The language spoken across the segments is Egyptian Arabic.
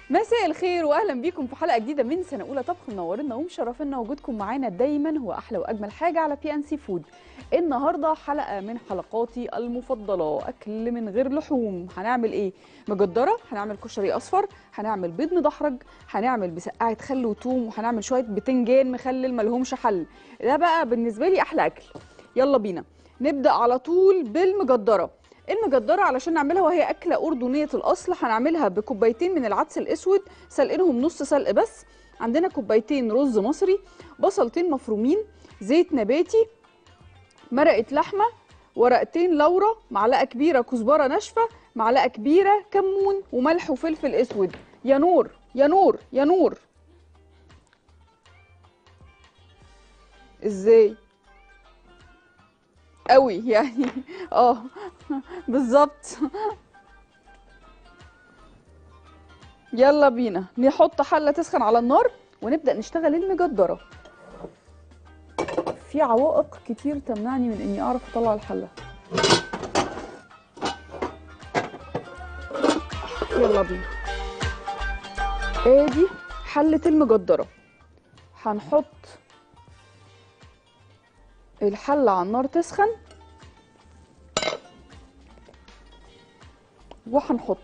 مساء الخير واهلا بيكم في حلقه جديده من سنه اولى طبخ منورنا ومشرفنا وجودكم معانا دايما هو احلى واجمل حاجه على بي ان سي فود النهارده حلقه من حلقاتي المفضله اكل من غير لحوم هنعمل ايه مجدره هنعمل كشري اصفر هنعمل بيض مدحرج هنعمل بسقعه خل وتوم وهنعمل شويه بتنجان مخلل ملهمش حل ده بقى بالنسبه لي احلى اكل يلا بينا نبدا على طول بالمجدره المجدره علشان نعملها وهي اكله اردنيه الاصل هنعملها بكوبايتين من العدس الاسود سلقينهم نص سلق بس عندنا كوبايتين رز مصري بصلتين مفرومين زيت نباتي مرقه لحمه ورقتين لورا معلقه كبيره كزبره ناشفه معلقه كبيره كمون وملح وفلفل اسود يا نور يا نور يا نور ازاي قوي يعني اه بالظبط يلا بينا نحط حله تسخن على النار ونبدا نشتغل المجدره في عوائق كتير تمنعني من اني اعرف اطلع الحله يلا بينا ادي حله المجدره هنحط الحله على النار تسخن وهنحط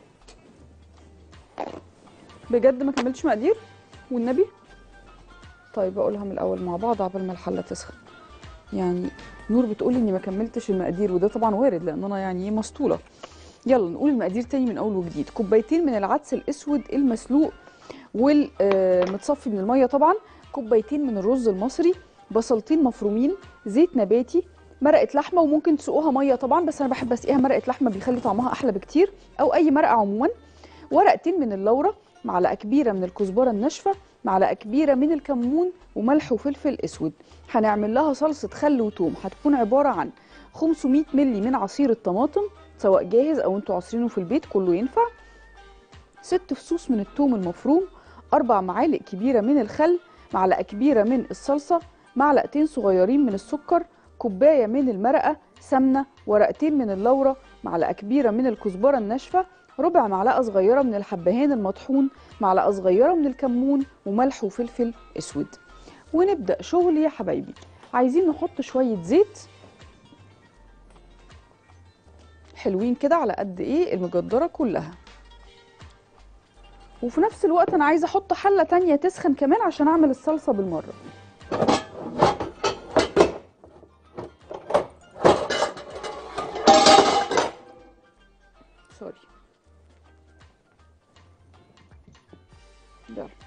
بجد ما كملتش مقادير والنبي طيب اقولها من الاول مع بعض عبال ما الحله تسخن يعني نور بتقول اني ما كملتش المقادير وده طبعا وارد لان انا يعني ايه مسطوله يلا نقول المقادير تاني من اول وجديد كوبايتين من العدس الاسود المسلوق والمتصفي من الميه طبعا كوبايتين من الرز المصري بصلتين مفرومين زيت نباتي مرقه لحمه وممكن تسقوها ميه طبعا بس انا بحب اسقيها مرقه لحمه بيخلي طعمها احلى بكتير او اي مرقه عموما ورقتين من اللورة معلقه كبيره من الكزبره الناشفه معلقه كبيره من الكمون وملح وفلفل اسود هنعمل لها صلصه خل وتوم هتكون عباره عن 500 مللي من عصير الطماطم سواء جاهز او انتوا عصرينه في البيت كله ينفع ست فصوص من الثوم المفروم اربع معالق كبيره من الخل معلقه كبيره من الصلصه معلقتين صغيرين من السكر كوبايه من المرقه سمنه ورقتين من اللورة معلقه كبيره من الكزبره الناشفه ربع معلقه صغيره من الحبهان المطحون معلقه صغيره من الكمون وملح وفلفل اسود ونبدا شغل يا حبايبي عايزين نحط شويه زيت حلوين كده على قد ايه المجدره كلها وفي نفس الوقت انا عايزه احط حله تانية تسخن كمان عشان اعمل الصلصه بالمره سوري يلا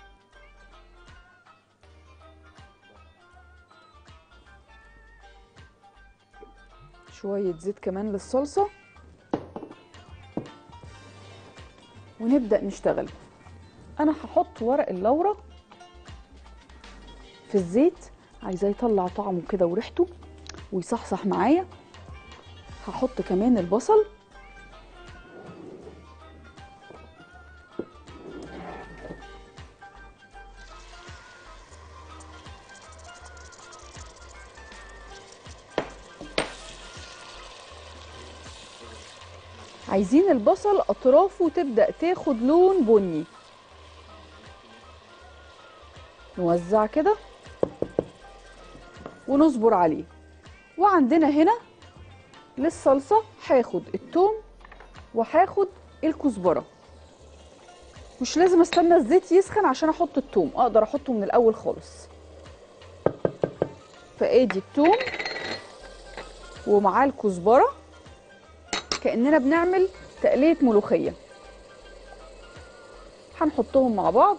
شوية زيت كمان للصلصة ونبدأ نشتغل أنا هحط ورق اللورة في الزيت عايزاه يطلع طعمه كده وريحته ويصحصح معايا هحط كمان البصل عايزين البصل اطرافه تبدا تاخد لون بني نوزع كده ونصبر عليه وعندنا هنا للصلصه هاخد التوم وهاخد الكزبره مش لازم استنى الزيت يسخن عشان احط التوم اقدر احطه من الاول خالص فادي التوم ومعاه الكزبره كاننا بنعمل تقليه ملوخيه هنحطهم مع بعض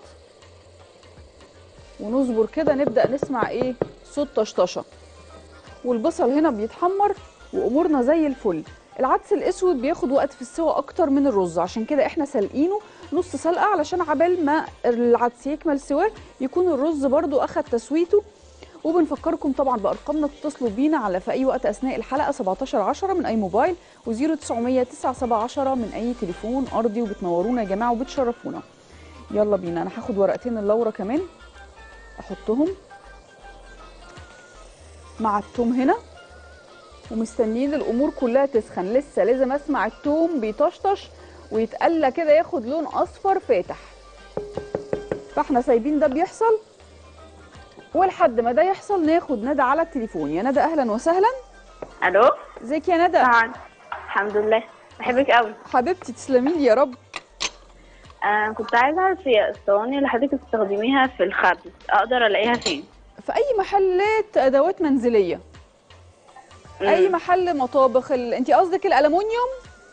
ونصبر كده نبدا نسمع ايه صوت طشطشه والبصل هنا بيتحمر وامورنا زي الفل العدس الاسود بياخد وقت في السوا اكتر من الرز عشان كده احنا سالقينه نص سلقه علشان عبال ما العدس يكمل سواه يكون الرز برضو اخد تسويته وبنفكركم طبعا بارقامنا تتصلوا بينا على في اي وقت اثناء الحلقه 17 10 من اي موبايل و0900 9710 من اي تليفون ارضي وبتنورونا يا جماعه وبتشرفونا يلا بينا انا هاخد ورقتين اللورة كمان احطهم مع التوم هنا ومستنيين الامور كلها تسخن لسه لازم اسمع التوم بيطشطش ويتقلى كده ياخد لون اصفر فاتح فاحنا سايبين ده بيحصل ولحد ما ده يحصل ناخد ندى على التليفون يا ندى اهلا وسهلا الو ازيك يا ندى طبعا الحمد لله بحبك قوي حبيبتي تسلمي لي يا رب آه كنت عايزه اعرف هي الصواني اللي حضرتك بتستخدميها في الخبز اقدر الاقيها فين في اي محلات ادوات منزليه اي مم. محل مطابخ ال... انت قصدك الالومنيوم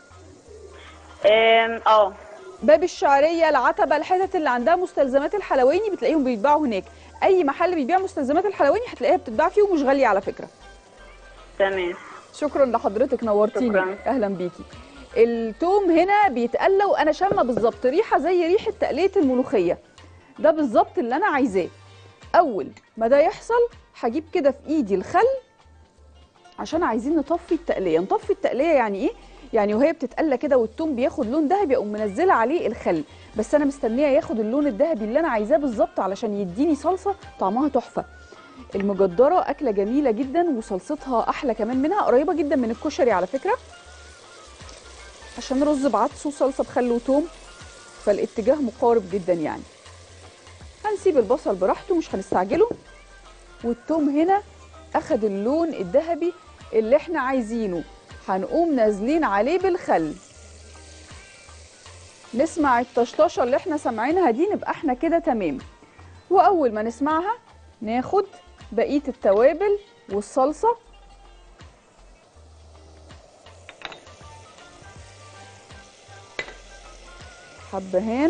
آم، اه باب الشعريه العتبه الحتت اللي عندها مستلزمات الحلواني بتلاقيهم بيتباعوا هناك اي محل بيبيع مستلزمات الحلواني هتلاقيها بتتباع فيه ومش غاليه على فكره تمام شكرا لحضرتك نورتيني شكراً. اهلا بيكي التوم هنا بيتقلى وانا شامه بالظبط ريحه زي ريحه تقليه الملوخيه ده بالظبط اللي انا عايزاه اول ما ده يحصل هجيب كده في ايدي الخل عشان عايزين نطفي التقليه نطفي التقليه يعني ايه يعني وهي بتتقلى كده والتوم بياخد لون ذهبي اقوم منزله عليه الخل بس انا مستنيه ياخد اللون الذهبي اللي انا عايزاه بالظبط علشان يديني صلصه طعمها تحفه المجدره اكله جميله جدا وصلصتها احلى كمان منها قريبه جدا من الكشري على فكره عشان رز بعدس وصلصه بخل وتوم فالاتجاه مقارب جدا يعني هنسيب البصل براحته مش هنستعجله والتوم هنا اخد اللون الذهبي اللي احنا عايزينه هنقوم نازلين عليه بالخل نسمع الطشطشه اللي احنا سامعينها دي نبقى احنا كده تمام واول ما نسمعها ناخد بقيه التوابل والصلصه حبهان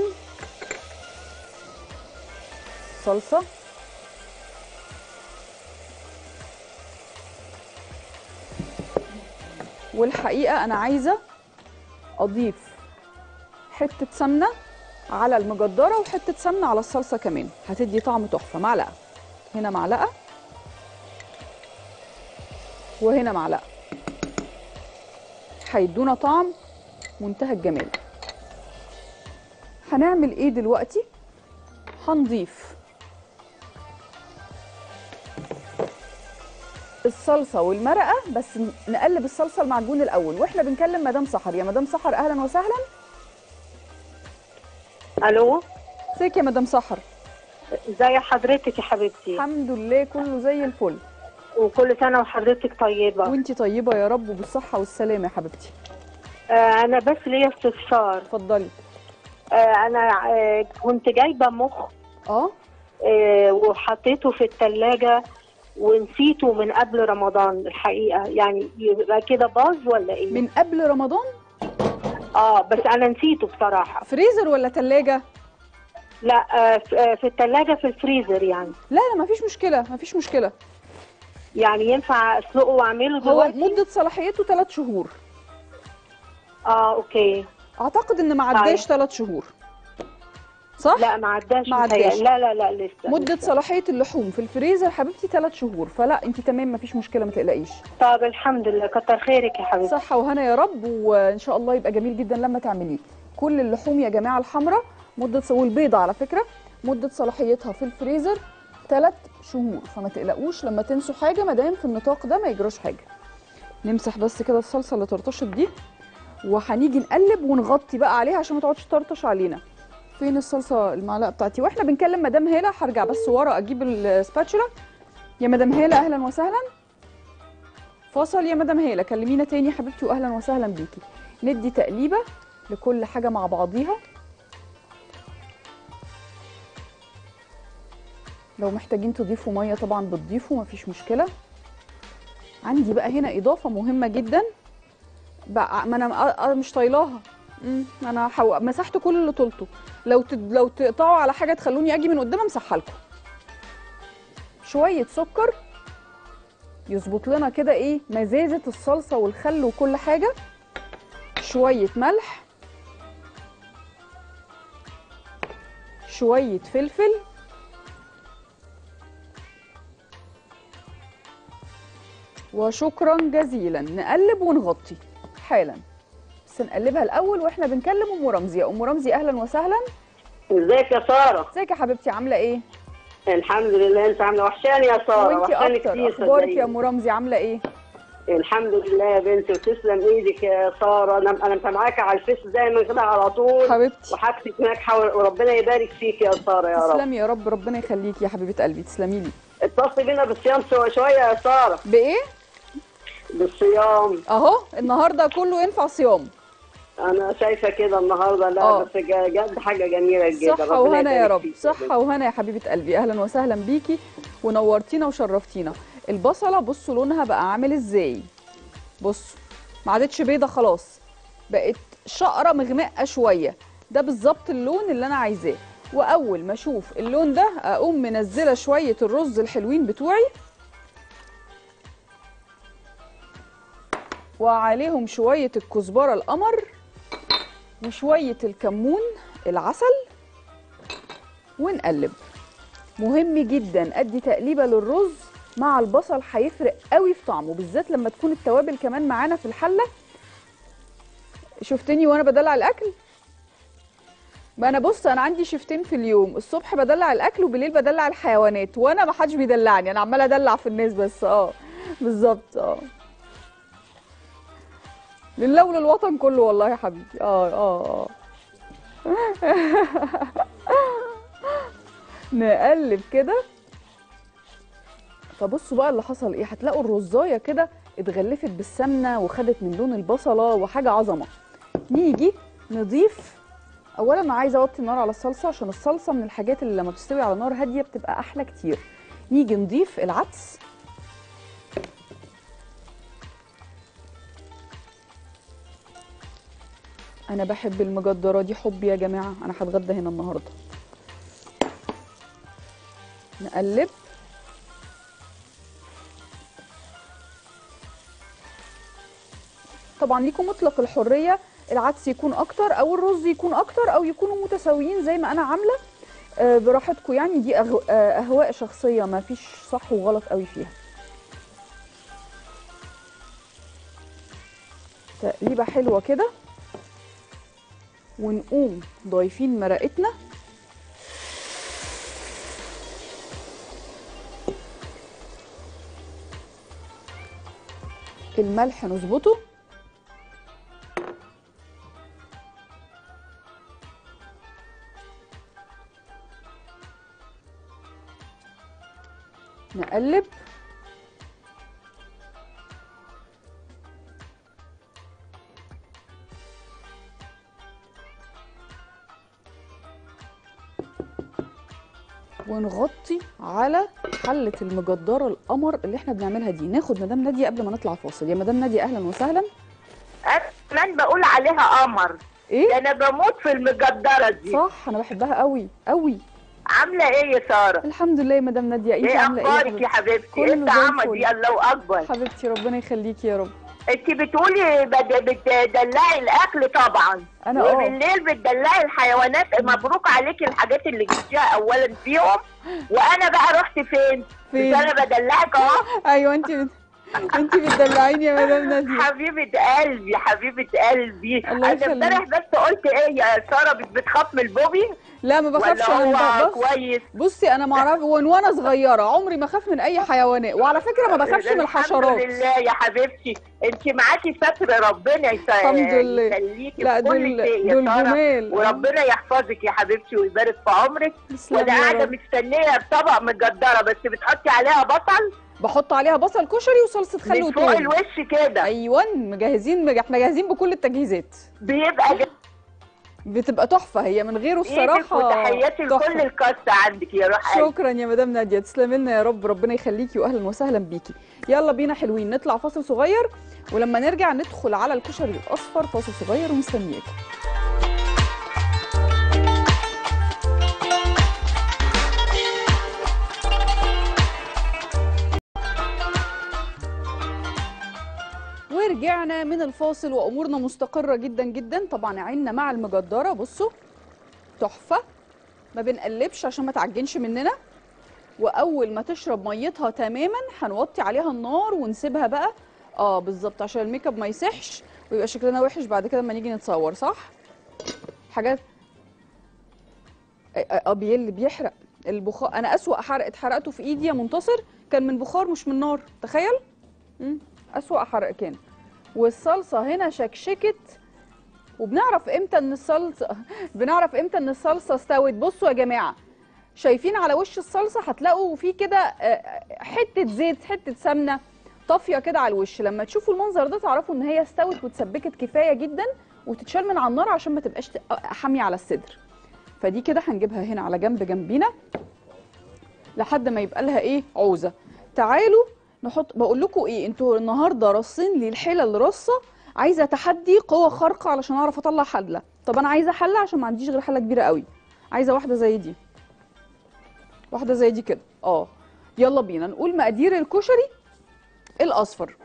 صلصه والحقيقه انا عايزه اضيف حته سمنه على المجدره وحته سمنه على الصلصه كمان هتدي طعم تحفه معلقه هنا معلقه وهنا معلقه هيدونا طعم منتهى الجمال هنعمل ايه دلوقتي هنضيف الصلصه والمرقه بس نقلب الصلصه المعجون الاول واحنا بنكلم مدام سحر يا مدام سحر اهلا وسهلا الو ازيك يا مدام سحر ازي حضرتك يا حبيبتي الحمد لله كله زي الفل وكل سنه وحضرتك طيبه وانتي طيبه يا رب وبالصحه والسلامه يا حبيبتي آه انا بس ليا استفسار اتفضلي آه انا آه كنت جايبه مخ اه آه وحطيته في الثلاجه ونسيته من قبل رمضان الحقيقه يعني يبقى كده باظ ولا ايه من قبل رمضان اه بس انا نسيته بصراحه فريزر ولا تلاجة لا آه في آه، في الثلاجه في الفريزر يعني لا لا مفيش مشكله مفيش مشكله يعني ينفع اسلقه واعمله هو دلوقتي مده صلاحيته 3 شهور اه اوكي اعتقد ان ما عداش 3 شهور صح لا ما عداش ما متهيألي. عداش. لا لا لا لسه مده لسه. صلاحيه اللحوم في الفريزر حبيبتي 3 شهور فلا انت تمام مفيش مشكله ما تقلقيش طب الحمد لله كتر خيرك يا حبيبتي صحه وهنا يا رب وان شاء الله يبقى جميل جدا لما تعمليه كل اللحوم يا جماعه الحمراء مده والبيضه على فكره مده صلاحيتها في الفريزر 3 شهور فما تقلقوش لما تنسوا حاجه ما دام في النطاق ده ما يجراش حاجه نمسح بس كده الصلصه اللي طرطشت دي وهنيجي نقلب ونغطي بقى عليها عشان ما تقعدش تطرطش علينا فين الصلصه المعلقه بتاعتي واحنا بنكلم مدام هاله هرجع بس ورا اجيب السباتشولا يا مدام هاله اهلا وسهلا فاصل يا مدام هاله كلمينا تاني يا حبيبتي واهلا وسهلا بيكي ندي تقليبه لكل حاجه مع بعضيها لو محتاجين تضيفوا ميه طبعا بتضيفوا مفيش مشكله عندي بقى هنا اضافه مهمه جدا بقى ما انا أ- أ- مش طايلاها مم، انا حو... مسحت كل اللي طولته لو ت... لو تقطعوا على حاجه تخلوني اجي من قدام امسحها لكم شويه سكر يظبط لنا كده ايه مزازه الصلصه والخل وكل حاجه شويه ملح شويه فلفل وشكرا جزيلا نقلب ونغطي حالا بس نقلبها الاول واحنا بنكلم ام رمزي يا ام رمزي اهلا وسهلا ازيك يا ساره ازيك يا حبيبتي عامله ايه الحمد لله انت عامله وحشاني يا ساره وانتي وحشاني اكتر كتير اخبارك يا صدقيني. ام رمزي عامله ايه الحمد لله يا بنتي وتسلم ايدك يا ساره انا انا متابعاك على الفيس دايما كده على طول حبيبتي وحاجتك ناجحه وربنا يبارك فيك يا ساره يا رب تسلمي يا رب ربنا يخليكي يا حبيبه قلبي تسلمي لي اتصلي بينا بالصيام شو- شويه يا ساره بايه بالصيام اهو النهارده كله ينفع صيام انا شايفه كده النهارده لا آه. بس جا- جد حاجه جميله جدا صحة ربنا وهنا يا يبارك رب فيك. صحة وهنا يا حبيبة قلبي أهلا وسهلا بيكي ونورتينا وشرفتينا البصلة بصوا لونها بقى عامل ازاي بصوا ما عادتش بيضة خلاص بقت شقرة مغمقة شوية ده بالظبط اللون اللي أنا عايزاه وأول ما أشوف اللون ده أقوم منزلة شوية الرز الحلوين بتوعي وعليهم شوية الكزبرة القمر وشوية الكمون العسل ونقلب مهم جدا ادي تقليبه للرز مع البصل هيفرق قوي في طعمه بالذات لما تكون التوابل كمان معانا في الحله شفتني وانا بدلع الاكل ما انا بص انا عندي شفتين في اليوم الصبح بدلع الاكل وبالليل بدلع الحيوانات وانا ما حدش بيدلعني انا عماله ادلع في الناس بس اه بالظبط اه لله وللوطن كله والله يا حبيبي اه اه اه نقلب كده فبصوا بقى اللي حصل ايه هتلاقوا الرزايه كده اتغلفت بالسمنه وخدت من لون البصله وحاجه عظمه نيجي نضيف اولا انا عايزه اوطي النار على الصلصه عشان الصلصه من الحاجات اللي لما بتستوي على نار هاديه بتبقى احلى كتير نيجي نضيف العدس انا بحب المجدره دي حب يا جماعه انا هتغدى هنا النهارده نقلب طبعا ليكم مطلق الحريه العدس يكون اكتر او الرز يكون اكتر او يكونوا متساويين زي ما انا عامله آه، براحتكم يعني دي أغو- آه، اهواء شخصيه ما فيش صح وغلط قوي فيها تقليبه حلوه كده ونقوم ضايفين مرقتنا الملح نظبطه نقلب ونغطي على حلة المجدرة القمر اللي احنا بنعملها دي ناخد مدام نادية قبل ما نطلع فاصل يا مدام نادية اهلا وسهلا أنا كمان بقول عليها قمر ده ايه انا بموت في المجدره دي صح انا بحبها قوي قوي عامله ايه يا ساره الحمد لله يا مدام نادية انت ايه عاملة ايه اخبارك يا حبيبتي كله ايه زي الطعمه الفل. دي الله اكبر حبيبتي ربنا يخليكي يا رب انت بتقولي بد- بتدلعي الاكل طبعا انا اه وبالليل بتدلعي الحيوانات مبروك عليكي الحاجات اللي جبتيها اولا فيهم وانا بقى رحت فين فين؟ مش انا بدلعك اهو ايوه انت بت... انت بتدلعيني يا مدام نادية حبيبه قلبي حبيبه قلبي الله انا يخليك. امبارح بس قلت ايه يا ساره بت- بتخاف من البوبي لا ما بخافش ولا انا هو بص كويس بصي انا ما اعرف وان وانا صغيره عمري ما خاف من اي حيوانات وعلى فكره ما بخافش من الحشرات الحمد لله يا حبيبتي انت معاكي ستر ربنا يس- الحمد لله. يخليكي لا في كل دول شيء يا دول سارة. جمال وربنا يحفظك يا حبيبتي ويبارك في عمرك تسلمي وانا يا قاعده رب. مستنيه بطبق متجدره بس بتحطي عليها بصل بحط عليها بصل كشري وصلصه خل من فوق وتوم الوش كده ايوه مجهزين احنا جاهزين بكل التجهيزات بيبقى جميل بتبقى تحفه هي من غيره ايدك الصراحه وتحياتي لكل تحفة. الكاست عندك يا روح قلبي شكرا يا مدام ناديه تسلمي لنا يا رب ربنا يخليكي واهلا وسهلا بيكي يلا بينا حلوين نطلع فاصل صغير ولما نرجع ندخل على الكشري الاصفر فاصل صغير ومستنياكم ورجعنا من الفاصل وامورنا مستقره جدا جدا طبعا عيننا مع المجدره بصوا تحفه ما بنقلبش عشان ما تعجنش مننا واول ما تشرب ميتها تماما هنوطي عليها النار ونسيبها بقى اه بالظبط عشان الميك اب ما يسحش ويبقى شكلنا وحش بعد كده لما نيجي نتصور صح حاجات اه آه، بيل بيحرق البخار انا اسوأ حرق اتحرقته في ايدي يا منتصر كان من بخار مش من نار تخيل مم. اسوأ حرقان والصلصه هنا شكشكت وبنعرف امتى ان الصلصه بنعرف امتى ان الصلصه استوت بصوا يا جماعه شايفين على وش الصلصه هتلاقوا في كده آه، حته زيت حته سمنه طافيه كده على الوش لما تشوفوا المنظر ده تعرفوا ان هي استوت واتسبكت كفايه جدا وتتشال من على النار عشان ما تبقاش ت- حاميه على الصدر فدي كده هنجيبها هنا على جنب جنبينا لحد ما يبقى لها ايه عوزه تعالوا نحط بقول لكم ايه انتوا النهارده رصين لي الحلل رصه عايزه تحدي قوه خارقه علشان اعرف اطلع حله طب انا عايزه حله عشان ما عنديش غير حله كبيره قوي عايزه واحده زي دي واحده زي دي كده اه يلا بينا نقول مقادير الكشري الاصفر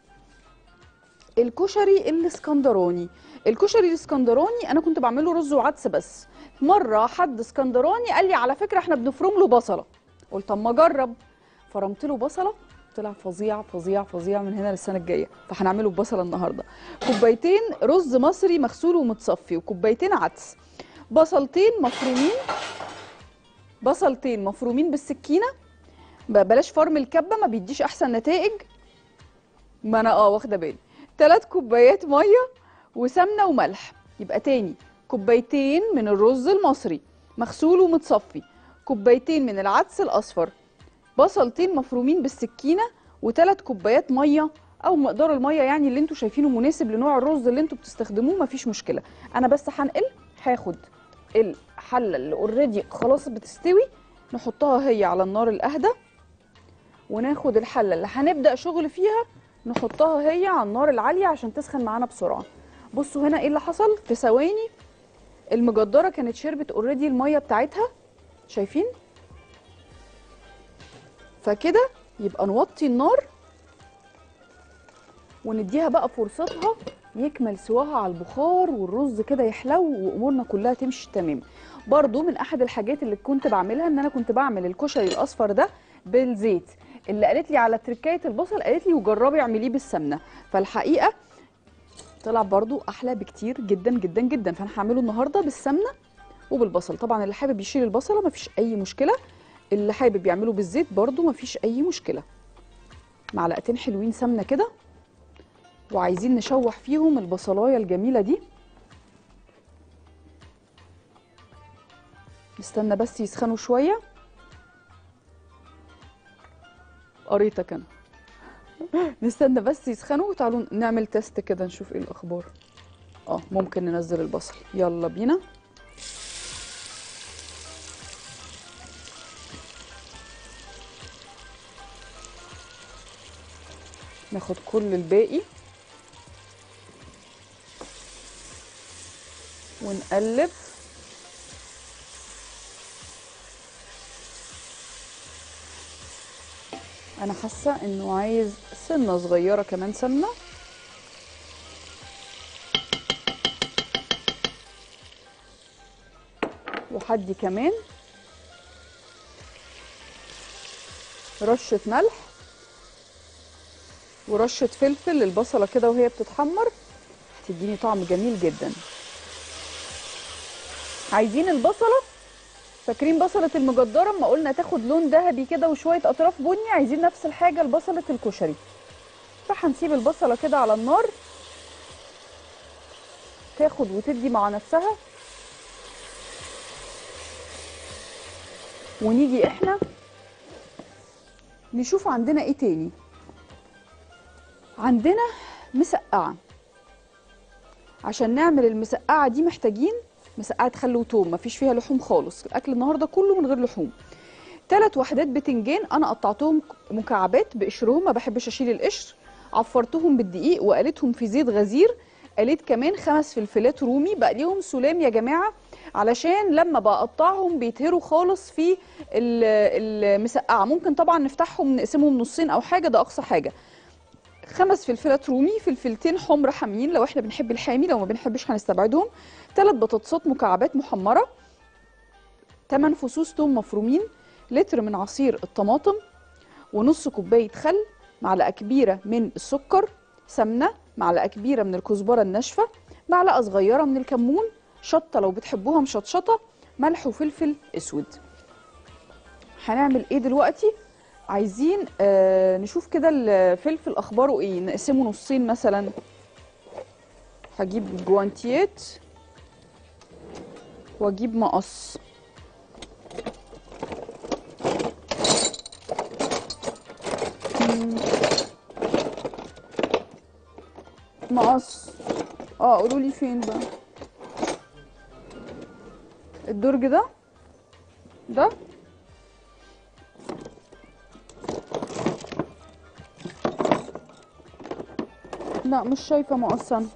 الكشري الاسكندراني الكشري الاسكندراني انا كنت بعمله رز وعدس بس مره حد اسكندراني قال لي على فكره احنا بنفرم له بصله قلت اما اجرب فرمت له بصله طلع فظيع فظيع فظيع من هنا للسنه الجايه فهنعمله ببصله النهارده كوبايتين رز مصري مغسول ومتصفي وكوبايتين عدس بصلتين مفرومين بصلتين مفرومين بالسكينه ب- بلاش فرم الكبه ما بيديش احسن نتائج ما انا اه واخده بالي ثلاث كوبايات ميه وسمنه وملح يبقى تاني كوبايتين من الرز المصري مغسول ومتصفي كوبايتين من العدس الاصفر بصلتين مفرومين بالسكينه وثلاث كوبايات ميه او مقدار الميه يعني اللي انتوا شايفينه مناسب لنوع الرز اللي انتوا بتستخدموه مفيش مشكله انا بس هنقل هاخد الحله اللي اوريدي خلاص بتستوي نحطها هي على النار الاهدى وناخد الحله اللي هنبدا شغل فيها نحطها هي على النار العاليه عشان تسخن معانا بسرعه بصوا هنا ايه اللي حصل في ثواني المجدره كانت شربت اوريدي الميه بتاعتها شايفين فكده يبقى نوطي النار ونديها بقى فرصتها يكمل سواها على البخار والرز كده يحلو وامورنا كلها تمشي تمام برضو من احد الحاجات اللي كنت بعملها ان انا كنت بعمل الكشري الاصفر ده بالزيت اللي قالت لي على تركايه البصل قالت لي وجربي اعمليه بالسمنه فالحقيقه طلع برضو احلى بكتير جدا جدا جدا فانا هعمله النهارده بالسمنه وبالبصل طبعا اللي حابب يشيل البصله مفيش اي مشكله اللي حابب يعمله بالزيت برضو مفيش اي مشكله معلقتين حلوين سمنه كده وعايزين نشوح فيهم البصلايه الجميله دي نستنى بس يسخنوا شويه قريتك انا نستنى بس يسخنوا وتعالوا نعمل تيست كده نشوف ايه الاخبار اه ممكن ننزل البصل يلا بينا ناخد كل الباقي ونقلب انا حاسه انه عايز سنه صغيره كمان سمنه وحدي كمان رشه ملح ورشه فلفل للبصله كده وهي بتتحمر هتديني طعم جميل جدا عايزين البصله فاكرين بصله المجدره اما قلنا تاخد لون ذهبي كده وشويه اطراف بني عايزين نفس الحاجه لبصله الكشري فهنسيب البصله كده على النار تاخد وتدي مع نفسها ونيجي احنا نشوف عندنا ايه تاني عندنا مسقعه عشان نعمل المسقعه دي محتاجين مسقعه خل وتوم مفيش فيها لحوم خالص الاكل النهارده كله من غير لحوم ثلاث وحدات بتنجان انا قطعتهم مكعبات بقشرهم ما بحبش اشيل القشر عفرتهم بالدقيق وقليتهم في زيت غزير قليت كمان خمس فلفلات رومي بقليهم سلام يا جماعه علشان لما بقطعهم بيتهروا خالص في ال- المسقعه ممكن طبعا نفتحهم نقسمهم نصين او حاجه ده اقصى حاجه خمس فلفلات رومي فلفلتين حمر حاميين لو احنا بنحب الحامي لو ما بنحبش هنستبعدهم ثلاث بطاطسات مكعبات محمره 8 فصوص توم مفرومين لتر من عصير الطماطم ونص كوبايه خل معلقه كبيره من السكر سمنه معلقه كبيره من الكزبره الناشفه معلقه صغيره من الكمون شطه لو بتحبوها مشطشطه ملح وفلفل اسود هنعمل ايه دلوقتي عايزين آه نشوف كده الفلفل اخباره ايه نقسمه نصين مثلا هجيب جوانتيات واجيب مقص مم. مقص اه قولوا لي فين بقى الدرج ده ده لا مش شايفه مقص انا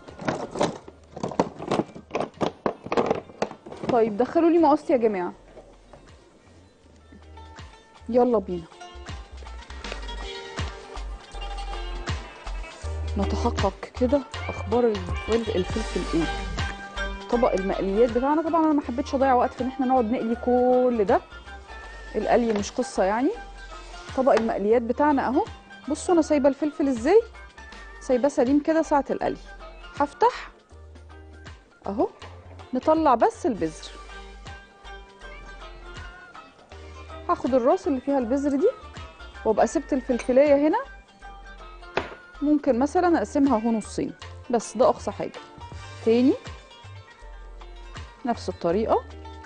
طيب دخلوا لي مقص يا جماعه يلا بينا نتحقق كده اخبار الفل- الفلفل ايه طبق المقليات بتاعنا طبعا انا ما حبيتش اضيع وقت في ان احنا نقعد نقلي كل ده القلي مش قصه يعني طبق المقليات بتاعنا اهو بصوا انا سايبه الفلفل ازاي سايباه سليم كده ساعه القلي هفتح اهو نطلع بس البذر هاخد الراس اللي فيها البذر دي وابقى سبت الفلفلايه هنا ممكن مثلا اقسمها اهو نصين بس ده اقصى حاجه تاني نفس الطريقه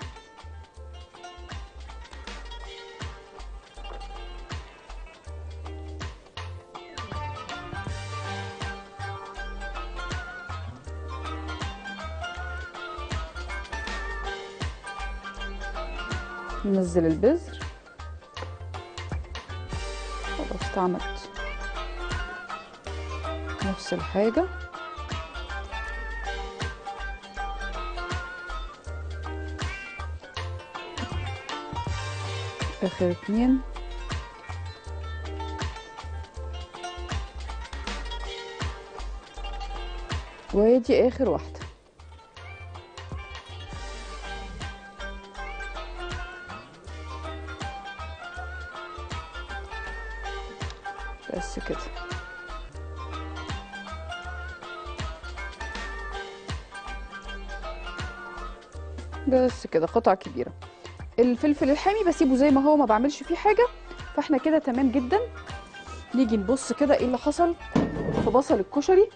ننزل البذر خلاص اتعملت نفس الحاجة آخر اتنين وادي آخر واحدة بس كده بس كده قطع كبيرة الفلفل الحامي بسيبه زي ما هو ما بعملش فيه حاجة فاحنا كده تمام جدا نيجي نبص كده ايه اللي حصل في بصل الكشري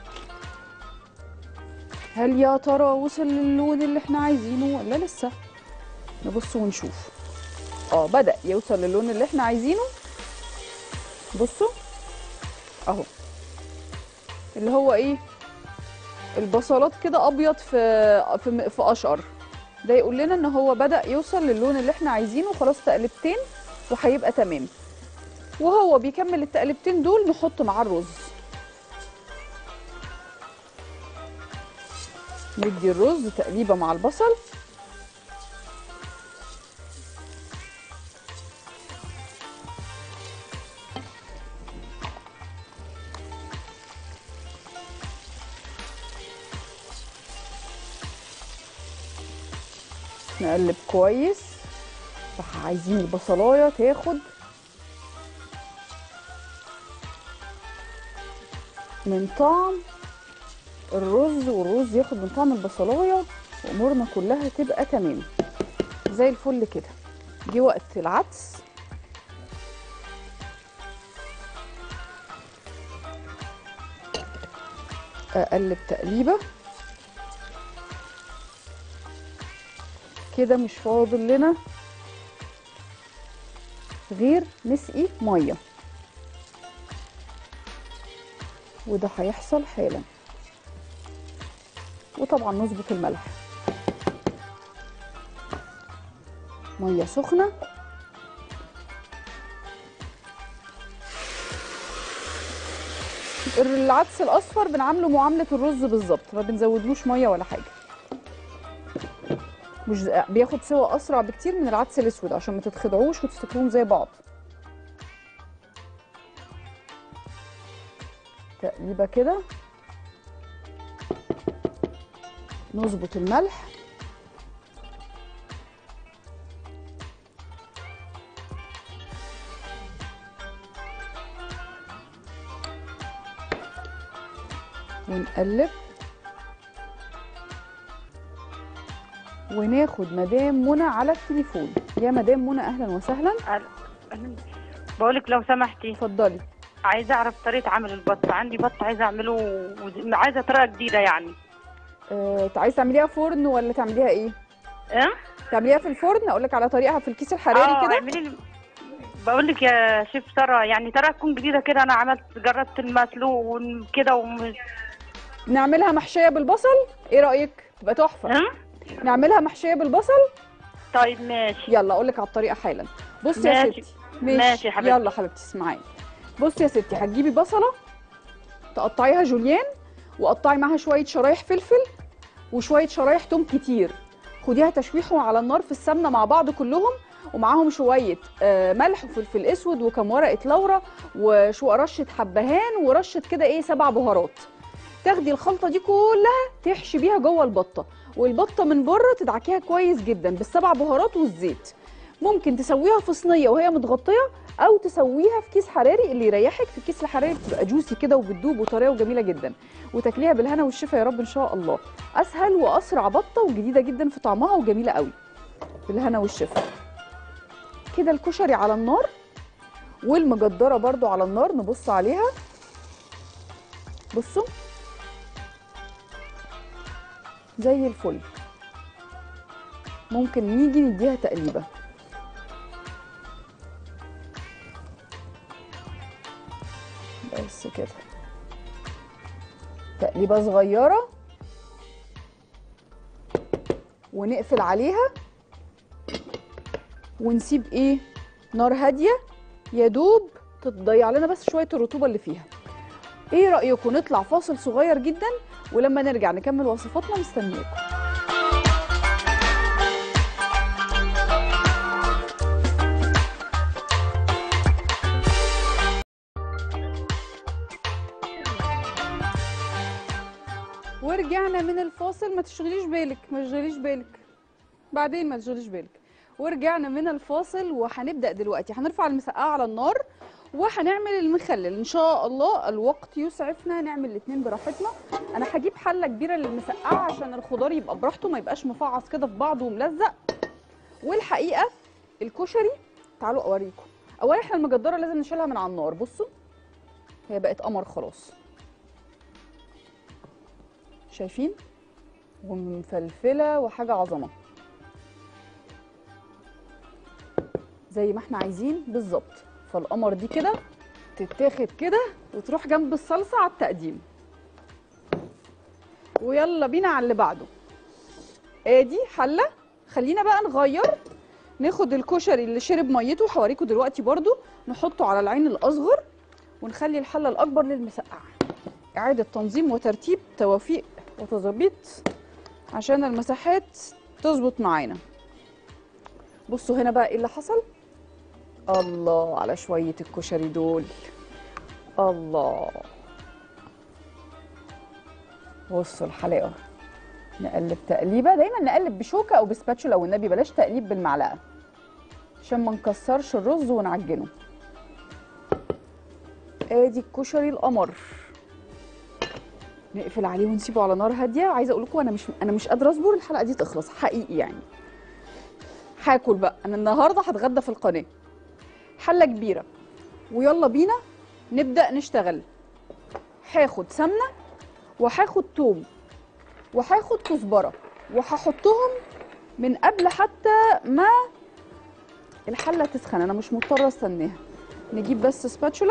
هل يا ترى وصل للون اللي احنا عايزينه ولا لسه نبص ونشوف اه بدأ يوصل للون اللي احنا عايزينه بصوا اهو اللي هو ايه البصلات كده ابيض في في في اشقر ده يقول لنا ان هو بدا يوصل للون اللي احنا عايزينه خلاص تقلبتين وهيبقى تمام وهو بيكمل التقلبتين دول نحط معاه الرز ندي الرز تقليبه مع البصل نقلب كويس عايزين البصلايه تاخد من طعم الرز والرز ياخد من طعم البصلايه وامورنا كلها تبقى تمام زي الفل كده جه وقت العدس اقلب تقليبه كده مش فاضل لنا غير نسقي ميه وده هيحصل حالا وطبعا نظبط الملح ميه سخنه العدس الاصفر بنعامله معامله الرز بالظبط ما بنزودلوش ميه ولا حاجه مش بياخد سوا اسرع بكتير من العدس الاسود عشان ما تتخدعوش وتفتكروهم زي بعض تقليبه كده نظبط الملح ونقلب وناخد مدام منى على التليفون يا مدام منى اهلا وسهلا بقولك لو سمحتي اتفضلي عايزه اعرف طريقه عمل البط عندي بط عايزه اعمله وز- عايزه طريقه جديده يعني آه، عايزه تعمليها فرن ولا تعمليها ايه ايه تعمليها في الفرن اقول لك على طريقها في الكيس الحراري اه كده اعملي لي بقول لك يا شيف ساره يعني طريقه تكون جديده كده انا عملت جربت المسلوق وكده وم... نعملها محشيه بالبصل ايه رايك تبقى تحفه أم؟ نعملها محشيه بالبصل طيب ماشي يلا اقول لك على الطريقه حالا بصي يا ماشي. ستي ماشي يا حبيبتي. يلا حبيبتي اسمعي بصي يا ستي هتجيبي بصله تقطعيها جوليان وقطعي معاها شويه شرايح فلفل وشويه شرايح توم كتير خديها تشويحهم على النار في السمنه مع بعض كلهم ومعاهم شويه آه، ملح وفلفل اسود وكم ورقه لورا وشو رشه حبهان ورشه كده ايه سبع بهارات تاخدي الخلطه دي كلها تحشي بيها جوه البطه والبطه من بره تدعكيها كويس جدا بالسبع بهارات والزيت ممكن تسويها في صينيه وهي متغطيه او تسويها في كيس حراري اللي يريحك في الكيس الحراري بتبقى جوسي كده وبتدوب وطريه وجميله جدا وتاكليها بالهنا والشفا يا رب ان شاء الله اسهل واسرع بطه وجديده جدا في طعمها وجميله قوي بالهنا والشفا كده الكشري على النار والمجدره برضو على النار نبص عليها بصوا زي الفل ممكن نيجي نديها تقليبه بس كده تقليبه صغيره ونقفل عليها ونسيب ايه نار هاديه يا دوب تضيع لنا بس شويه الرطوبه اللي فيها ايه رايكم نطلع فاصل صغير جدا ولما نرجع نكمل وصفاتنا مستنياكم ورجعنا من الفاصل ما تشغليش بالك ما تشغليش بالك بعدين ما تشغليش بالك ورجعنا من الفاصل وهنبدا دلوقتي هنرفع المسقعه على النار وهنعمل المخلل ان شاء الله الوقت يسعفنا نعمل الاثنين براحتنا انا هجيب حله كبيره للمسقعه عشان الخضار يبقى براحته ما يبقاش مفعص كده في بعضه وملزق والحقيقه الكشري تعالوا اوريكم اولا احنا المجدره لازم نشيلها من على النار بصوا هي بقت قمر خلاص شايفين ومفلفله وحاجه عظمه زي ما احنا عايزين بالظبط فالقمر دي كده تتاخد كده وتروح جنب الصلصه على التقديم ويلا بينا على اللي بعده ادي حله خلينا بقى نغير ناخد الكشري اللي شرب ميته هوريكم دلوقتي برضو نحطه على العين الاصغر ونخلي الحله الاكبر للمسقعه اعاده تنظيم وترتيب توافيق وتظبيط عشان المساحات تظبط معانا بصوا هنا بقى ايه اللي حصل الله على شويه الكشري دول الله بصوا الحلاوه نقلب تقليبه دايما نقلب بشوكه او بسباتشولا او النبي بلاش تقليب بالمعلقه عشان ما نكسرش الرز ونعجنه ادي الكشري القمر نقفل عليه ونسيبه على نار هاديه عايزه اقول لكم انا مش انا مش قادره اصبر الحلقه دي تخلص حقيقي يعني هاكل بقى انا النهارده هتغدى في القناه حله كبيره ويلا بينا نبدا نشتغل هاخد سمنه وهاخد توم وهاخد كزبره وهحطهم من قبل حتى ما الحله تسخن انا مش مضطره استناها نجيب بس سباتشولا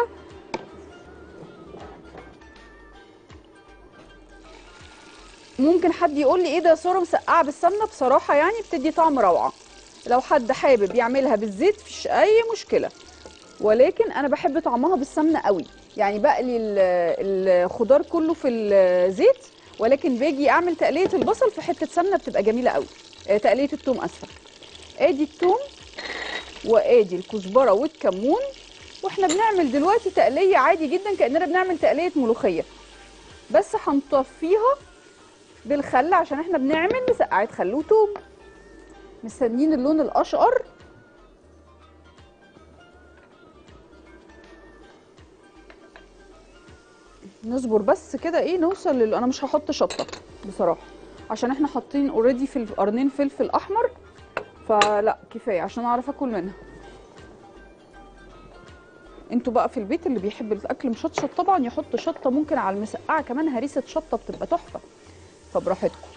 ممكن حد يقول لي ايه ده ساره مسقعه بالسمنه بصراحه يعني بتدي طعم روعه لو حد حابب يعملها بالزيت مفيش اي مشكله ولكن انا بحب طعمها بالسمنه قوي يعني بقلي ال- الخضار كله في الزيت ولكن باجي اعمل تقليه البصل في حته سمنه بتبقى جميله قوي آه، تقليه التوم اسفه ادي التوم وادي الكزبره والكمون واحنا بنعمل دلوقتي تقليه عادي جدا كاننا بنعمل تقليه ملوخيه بس هنطفيها بالخل عشان احنا بنعمل مسقعه خل وتوم مستنيين اللون الاشقر نصبر بس كده ايه نوصل لل... انا مش هحط شطه بصراحه عشان احنا حاطين اوريدي في قرنين فلفل احمر فلا كفايه عشان اعرف اكل منها انتوا بقى في البيت اللي بيحب الاكل مشطشط طبعا يحط شطه ممكن على المسقعه كمان هريسه شطه بتبقى تحفه فبراحتكم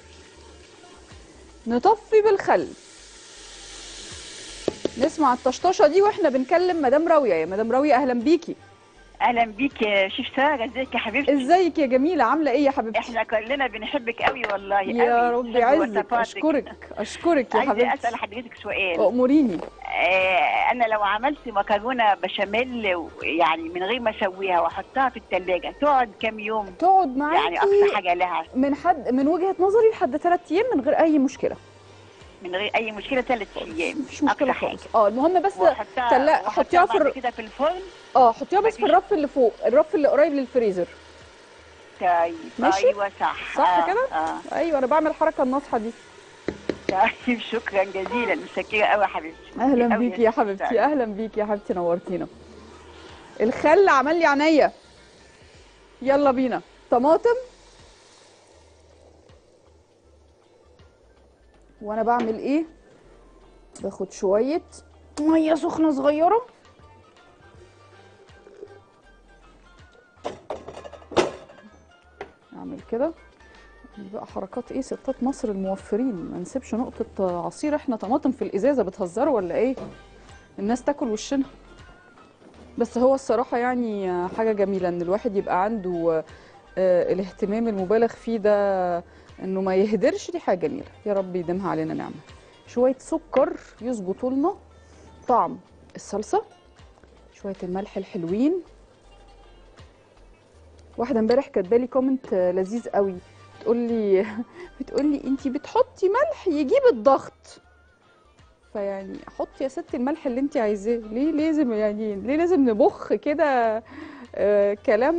نطفي بالخل نسمع الطشطشه دي واحنا بنكلم مدام راويه يا مدام راويه اهلا بيكي اهلا بيك يا شيف ساره ازيك يا حبيبتي ازيك يا جميله عامله ايه يا حبيبتي احنا كلنا بنحبك قوي والله يا قوي. رب بنحب يعزك وصفاتك. اشكرك اشكرك يا عايزه حبيبتي اسال حضرتك سؤال اموريني آه انا لو عملت مكرونه بشاميل و- يعني من غير ما اسويها واحطها في الثلاجه تقعد كام يوم تقعد معاكي يعني اقصى حاجه لها من حد من وجهه نظري لحد ثلاث ايام من غير اي مشكله من غير اي مشكله ثلاث ايام مفيش مشكله أقصى خالص اه المهم بس واحطها تلا- وأحطها حطيها في بعد الر- كده في الفرن اه حطيها بس في مفيش- الرف اللي فوق الرف اللي قريب للفريزر طيب ماشي؟ ايوه صح صح آه كده؟ اه ايوه انا بعمل الحركه الناصحه دي طيب شكرا جزيلا متشكره قوي يا حبيبتي اهلا أوي بيكي يا شيف حبيبتي سارة. اهلا بيكي يا حبيبتي نورتينا الخل عمل لي عينيا يلا بينا طماطم وانا بعمل ايه باخد شويه ميه سخنه صغيره اعمل كده دي بقى حركات ايه ستات مصر الموفرين ما نسيبش نقطة عصير احنا طماطم في الازازة بتهزروا ولا ايه الناس تاكل وشنا بس هو الصراحة يعني حاجة جميلة ان الواحد يبقى عنده آه، الاهتمام المبالغ فيه ده انه ما يهدرش دي حاجة جميلة يا رب يديمها علينا نعمة شوية سكر يظبطوا لنا طعم الصلصة شوية الملح الحلوين واحدة امبارح كاتبالي كومنت آه، لذيذ قوي بتقول لي بتقول لي انت بتحطي ملح يجيب الضغط فيعني حطي يا ستي الملح اللي انت عايزاه ليه لازم يعني ليه لازم نبخ كده آه كلام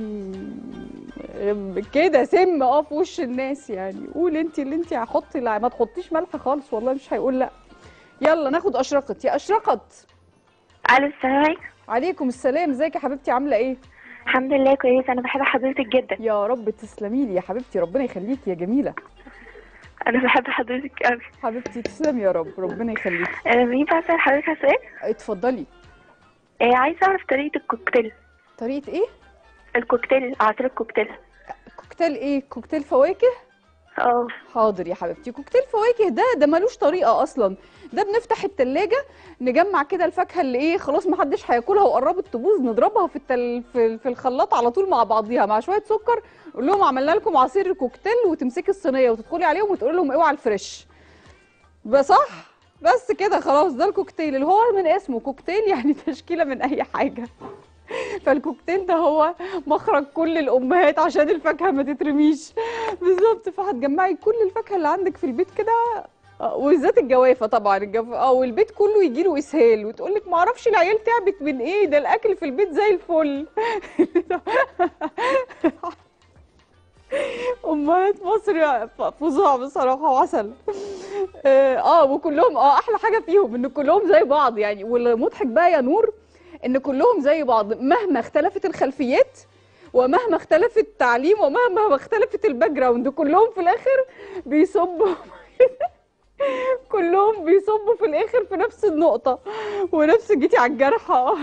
آه، كده سم اه في وش الناس يعني قول انت اللي انت هحطي لا ما تحطيش ملح خالص والله مش هيقول لا يلا ناخد اشرقت يا اشرقت الو السلام عليكم عليكم السلام ازيك يا حبيبتي عامله ايه الحمد لله كويسه انا بحب حضرتك جدا يا رب تسلمي لي يا حبيبتي ربنا يخليكي يا جميله انا بحب حضرتك قوي حبيبتي تسلمي يا رب ربنا يخليكي انا ينفع اسال حضرتك على سؤال اتفضلي آه عايزه اعرف طريقه الكوكتيل طريقه ايه الكوكتيل عصير الكوكتيل كوكتيل ايه كوكتيل فواكه اه حاضر يا حبيبتي كوكتيل فواكه ده ده ملوش طريقه اصلا ده بنفتح التلاجة نجمع كده الفاكهه اللي ايه خلاص محدش هياكلها وقربت تبوظ نضربها في التل... في, في الخلاط على طول مع بعضيها مع شويه سكر نقول لهم عملنا لكم عصير كوكتيل وتمسكي الصينيه وتدخلي عليهم وتقولي لهم اوعى الفريش بصح بس كده خلاص ده الكوكتيل اللي هو من اسمه كوكتيل يعني تشكيله من اي حاجه فالكوكتيل ده هو مخرج كل الامهات عشان الفاكهه ما تترميش بالظبط فهتجمعي كل الفاكهه اللي عندك في البيت كده آه، وبالذات الجوافه طبعا الجوافه اه والبيت كله يجي له اسهال وتقول لك ما اعرفش العيال تعبت من ايه ده الاكل في البيت زي الفل امهات مصر فظاع بصراحه وعسل اه آه، وكلهم اه احلى حاجه فيهم ان كلهم زي بعض يعني والمضحك بقى يا نور ان كلهم زي بعض مهما اختلفت الخلفيات ومهما اختلف التعليم ومهما اختلفت الباك جراوند كلهم في الاخر بيصبوا كلهم بيصبوا في الاخر في نفس النقطه ونفس جيتي على الجرح اه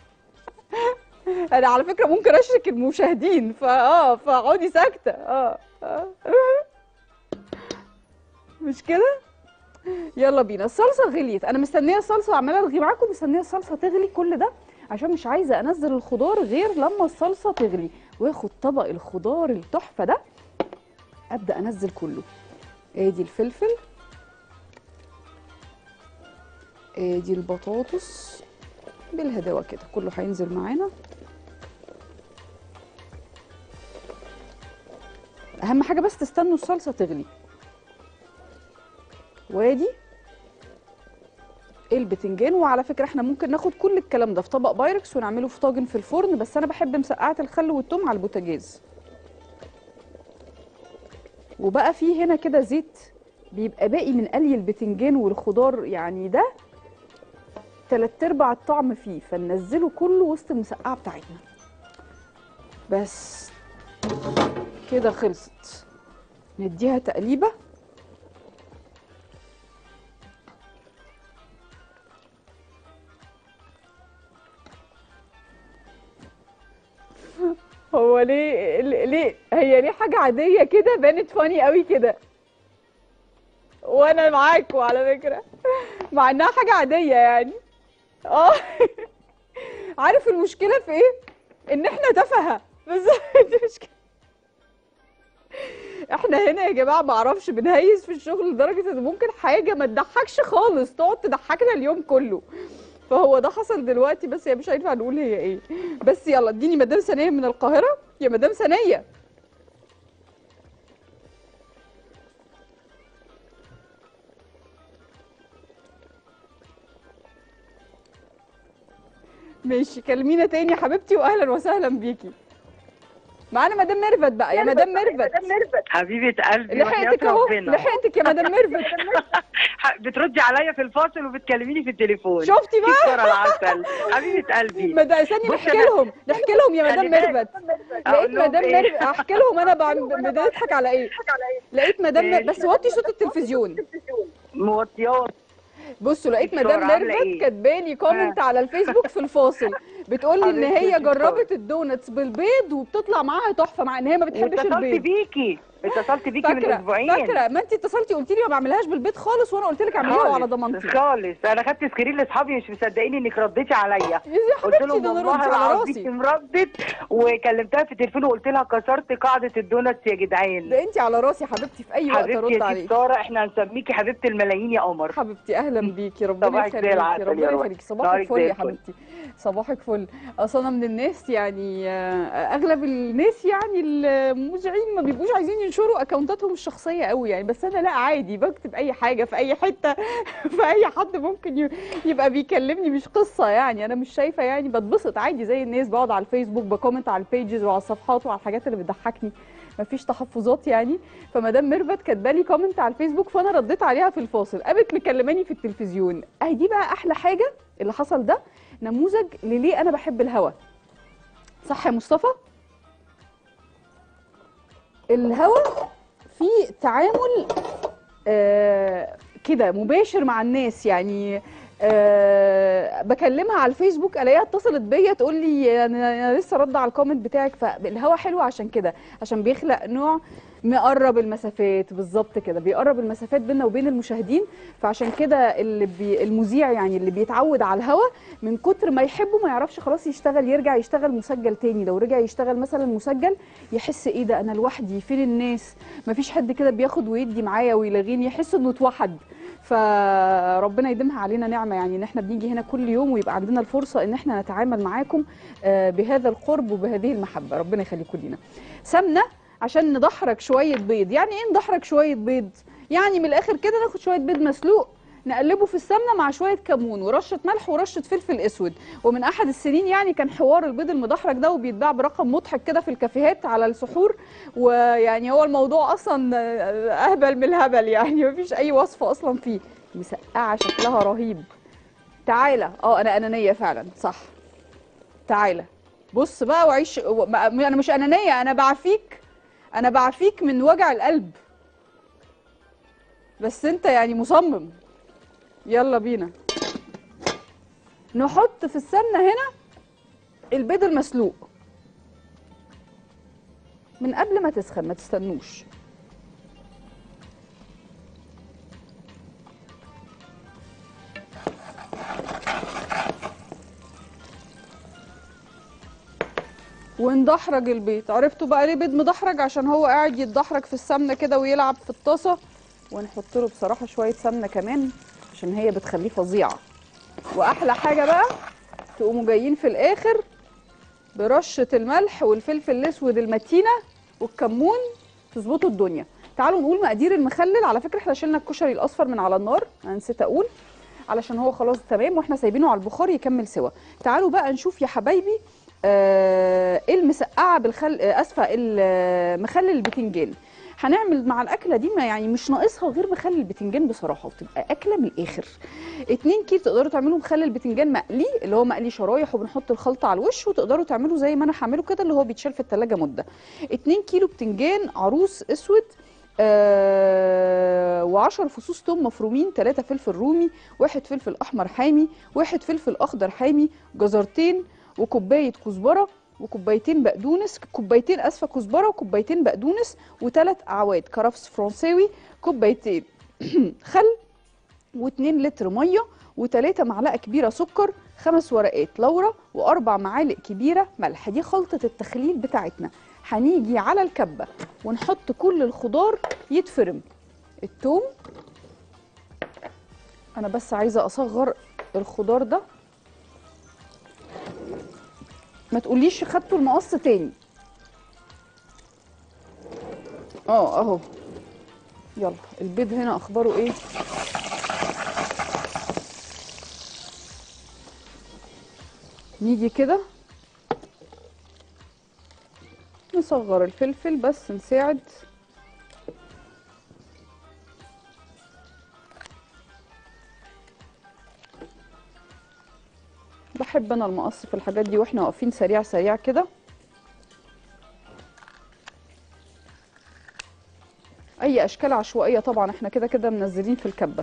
انا على فكره ممكن اشرك المشاهدين فاه فاقعدي ساكته اه آه. مش كده يلا بينا الصلصه غليت انا مستنيه الصلصه وعماله ارغي معاكم مستنيه الصلصه تغلي كل ده عشان مش عايزه انزل الخضار غير لما الصلصه تغلي واخد طبق الخضار التحفه ده ابدا انزل كله ادي الفلفل ادي البطاطس بالهداوه كده كله هينزل معانا اهم حاجه بس تستنوا الصلصه تغلي وادي البتنجان وعلى فكره احنا ممكن ناخد كل الكلام ده في طبق بايركس ونعمله في طاجن في الفرن بس انا بحب مسقعه الخل والثوم على البوتاجاز وبقى فيه هنا كده زيت بيبقى باقي من قلي البتنجان والخضار يعني ده تلات ارباع الطعم فيه فننزله كله وسط المسقعه بتاعتنا بس كده خلصت نديها تقليبه هو ليه ليه هي ليه حاجه عاديه كده بانت فاني قوي كده وانا معاكوا على فكره مع انها حاجه عاديه يعني اه عارف المشكله في ايه ان احنا تفهه بس دي مشكله احنا هنا يا جماعه ما اعرفش بنهيس في الشغل لدرجه ان ممكن حاجه ما تضحكش خالص تقعد تضحكنا اليوم كله فهو ده حصل دلوقتي بس هي مش هينفع نقول هي ايه بس يلا اديني مدام ثانيه من القاهره يا مدام ثانيه ماشي كلمينا تاني يا حبيبتي واهلا وسهلا بيكي معانا مدام ميرفت بقى يا مدام ميرفت حبيبه قلبي لحقتك وحياة اهو ربنا. لحقتك يا مدام ميرفت بتردي عليا في الفاصل وبتكلميني في التليفون شفتي بقى؟ كيف صار العسل حبيبه قلبي مدام ثانيه بصي نحكي أنا- لهم نحكي لهم يا مدام خلي بالك. ميرفت لقيت أقول لهم مدام إيه؟ ميرفت احكي لهم انا بعم- بنضحك على ايه لقيت مدام ميرفت بس وطي صوت التلفزيون موطيات بصوا لقيت دكتورة مدام عاملة ميرفت إيه؟ كاتبالي كومنت على الفيسبوك في الفاصل بتقول لي ان حبيبتي هي يا دكتورة. جربت الدونتس بالبيض وبتطلع معاها تحفه مع ان هي ما بتحبش اتصلت البيض بيكي اتصلت بيكي من فاكره اسبوعين فاكره ما انت اتصلتي قلتي لي ما بعملهاش بالبيض خالص وانا قلت لك اعمليها خالص، وعلى ضمانتي خالص انا خدت سكرين لاصحابي مش مصدقين انك رديتي عليا يا قلت حبيبتي لهم ده انا والله ردت على العظيم راسي ردت وكلمتها في التليفون وقلت لها كسرت قاعده الدونتس يا جدعان ده انت على راسي حبيبتي في اي وقت حبيبتي ارد يا ست عليك ساره احنا هنسميكي حبيبه الملايين يا قمر حبيبتي اهلا بيكي ربنا صباحك زي يخليكي العسل يا ربنا روح. يخليكي صباحك نهارك فل زي يا الفل. حبيبتي صباحك فل اصل انا من الناس يعني آه، اغلب الناس يعني المذيعين ما بيبقوش عايزين ينشروا اكونتاتهم الشخصيه قوي يعني بس انا لا عادي بكتب اي حاجه في اي حته في اي حد ممكن ي- يبقى بيكلمني مش قصه يعني انا مش شايفه يعني بتبسط عادي زي الناس بقعد على الفيسبوك بكومنت على البيجز وعلى الصفحات وعلى الحاجات اللي بتضحكني مفيش تحفظات يعني فمدام ميرفت كاتبالي كومنت على الفيسبوك فانا رديت عليها في الفاصل قامت مكلماني في التلفزيون اهي دي بقى احلى حاجه اللي حصل ده نموذج لليه انا بحب الهوا صح يا مصطفى الهوا فيه تعامل آه كده مباشر مع الناس يعني آه بكلمها على الفيسبوك الاقيها اتصلت بيا تقول لي انا أنا لسه رد على الكومنت بتاعك فالهوا حلو عشان كده عشان بيخلق نوع مقرب المسافات بالظبط كده بيقرب المسافات بيننا وبين المشاهدين فعشان كده اللي بي المذيع يعني اللي بيتعود على الهوا من كتر ما يحبه ما يعرفش خلاص يشتغل يرجع يشتغل مسجل تاني لو رجع يشتغل مثلا مسجل يحس ايه ده انا لوحدي فين الناس مفيش حد كده بياخد ويدي معايا ويلغيني يحس انه اتوحد فربنا يديمها علينا نعمه يعني ان احنا بنيجي هنا كل يوم ويبقى عندنا الفرصه ان احنا نتعامل معاكم آه، بهذا القرب وبهذه المحبه ربنا يخليكم لينا سمنه عشان ندحرج شويه بيض يعني ايه ندحرج شويه بيض يعني من الاخر كده ناخد شويه بيض مسلوق نقلبه في السمنه مع شويه كمون ورشه ملح ورشه فلفل اسود ومن احد السنين يعني كان حوار البيض المدحرج ده وبيتباع برقم مضحك كده في الكافيهات على السحور ويعني هو الموضوع اصلا اهبل من الهبل يعني مفيش اي وصفه اصلا فيه مسقعه شكلها رهيب تعالى اه انا انانيه فعلا صح تعالى بص بقى وعيش و- ما- انا مش انانيه انا بعفيك انا بعفيك من وجع القلب بس انت يعني مصمم يلا بينا نحط في السمنه هنا البيض المسلوق من قبل ما تسخن ما تستنوش وندحرج البيض عرفتوا بقى ليه بيض مدحرج عشان هو قاعد يتدحرج في السمنه كده ويلعب في الطاسه ونحط له بصراحه شويه سمنه كمان عشان هي بتخليه فظيعه واحلى حاجه بقى تقوموا جايين في الاخر برشه الملح والفلفل الاسود المتينه والكمون تظبطوا الدنيا تعالوا نقول مقادير المخلل على فكره احنا شلنا الكشري الاصفر من على النار انا نسيت اقول علشان هو خلاص تمام واحنا سايبينه على البخار يكمل سوا تعالوا بقى نشوف يا حبايبي آه، ايه المسقعه بالخل آه، اسفه المخلل البتنجان هنعمل مع الاكله دي ما يعني مش ناقصها غير مخلل البتنجان بصراحه وتبقى اكله من الاخر 2 كيلو تقدروا تعملوا مخلل بتنجان مقلي اللي هو مقلي شرايح وبنحط الخلطه على الوش وتقدروا تعملوا زي ما انا هعمله كده اللي هو بيتشال في التلاجة مده 2 كيلو بتنجان عروس اسود آه و10 فصوص توم مفرومين 3 فلفل رومي واحد فلفل احمر حامي واحد فلفل اخضر حامي جزرتين وكوبايه كزبره وكوبايتين بقدونس كوبايتين اسفه كزبره وكوبايتين بقدونس وثلاث اعواد كرفس فرنساوي كوبايتين خل واتنين لتر ميه وتلاتة معلقه كبيره سكر خمس ورقات لورا واربع معالق كبيره ملح دي خلطه التخليل بتاعتنا هنيجي على الكبه ونحط كل الخضار يتفرم التوم انا بس عايزه اصغر الخضار ده ما تقوليش خدتوا المقص تاني اه اهو يلا البيض هنا اخباره ايه نيجي كده نصغر الفلفل بس نساعد بحب انا المقص في الحاجات دي واحنا واقفين سريع سريع كده اي اشكال عشوائيه طبعا احنا كده كده منزلين في الكبه